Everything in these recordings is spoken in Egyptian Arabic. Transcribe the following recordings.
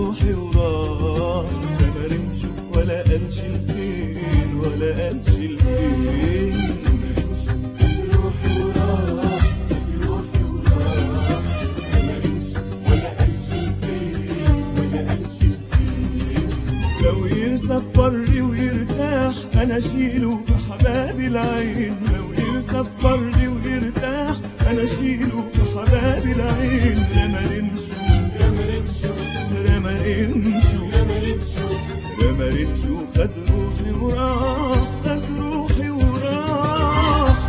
روحي وراح ما رمش ولا قالش لفين ولا قالش لفين روحي وراح روحي وراح ما رمش ولا قالش فين ولا قالش فين لو يرسى في بري ويرتاح انا اشيله في حباب العين لو يرسى في بري ويرتاح انا اشيله في حباب العين رمى رمشه يا مرمشو رمى رمشه يا مرمشو رمى رمشه خد روحي وراح خد روحي وراح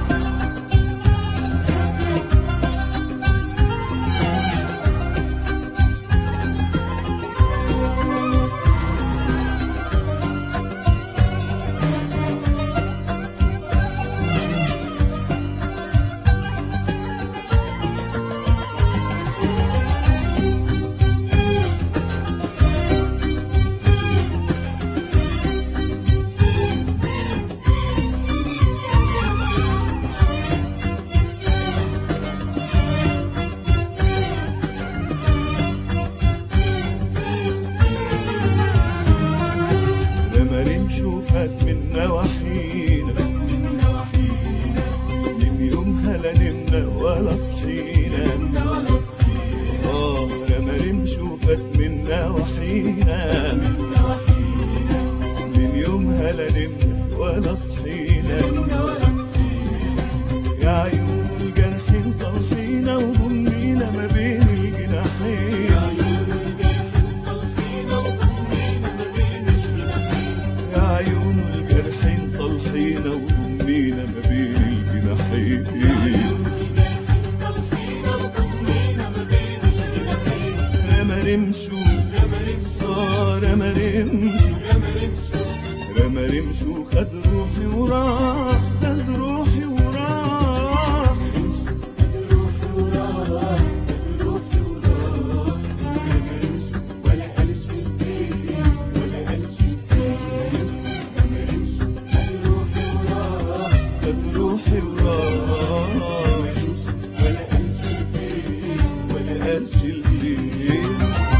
رمى رمشه فات من نواحينا من نواحينا من يومها لا نمنا ولا صحينا ولا صحينا اه رمى رمشه فات من نواحينا من نواحينا من يومها لا نمنا ولا صحينا ولا صحينا يا عيون الجرحين صالحينا وضمينا ما بين الجناحين عيون الجرح صلحينا وضمينا ما بين الجناحين يا عيون الجرحين صالحينا وضمينا ما بين الجناحين عيون الجرح صلحينا وضمينا ما بين الجناحين رمى رمشه يا مرمشو اه رمى رمشه يا مرمشو رمى رمشه خد روحي وراح خد روحي وراح روحي وراح روحي وراح يا مرمشو ولا قالش فين ولا قالش فين يا مرمشو روحي وراح خد روحي وراح ولا قالش فين ولا قالش الفين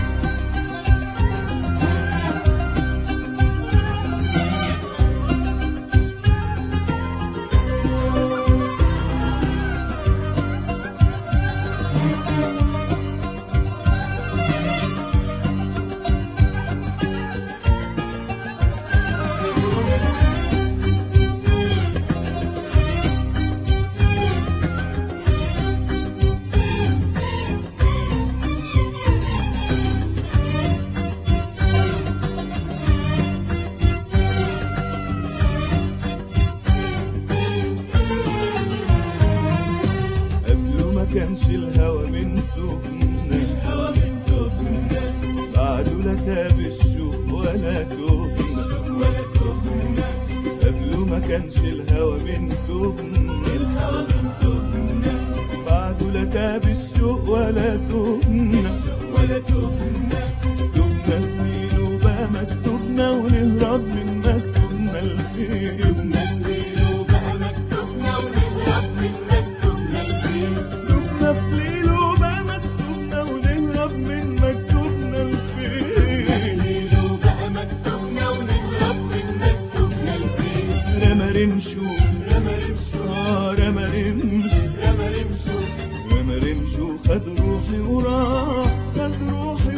قبله ما كانش الهوى من تهنا الهوى من تهنا بعده لا تاب الشوق ولا تهنا ولا تهنا قبله ما كانش الهوى من تهنا الهوى من تهنا بعده لا تاب الشوق ولا تهنا ولا تهنا تبنا في مين وبقى مكتوبنا ونهرب من مكتوبنا لفين الليل وبقى مكتوبنا ونهرب من مكتوبنا الفين تبنا في ليل وبقى مكتوبنا ونهرب من مكتوبنا لفين الليل وبقى مكتوبنا ونهرب من مكتوبنا الفين رمى رمشو رمى رمشو اه رمى رمشو رمى رمشو رمى رمشو خد روحي وراح خد روحي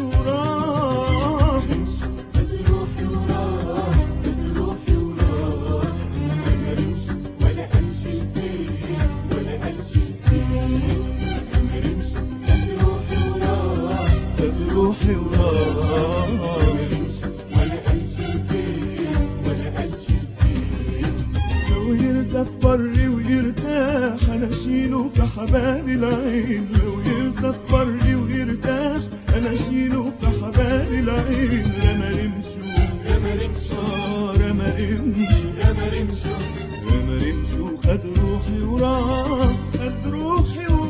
وراح خد روحي وراه خد روحي وراه رمى رمشو ولا قالش فين ولا قالش فين رمى رمشو خد روحي وراه خد روحي وراح ولا قالش فين ولا قالش فين لو يرسى في بري ويرتاح انا اشيله في حباب العين لو يرسى في بري ويرتاح انا اشيله في حباب العين رمى رمشو رمى رمشو اه رمى رمشو رمى رمشو رمى رمشو خد روحي وراح خد روحي وراح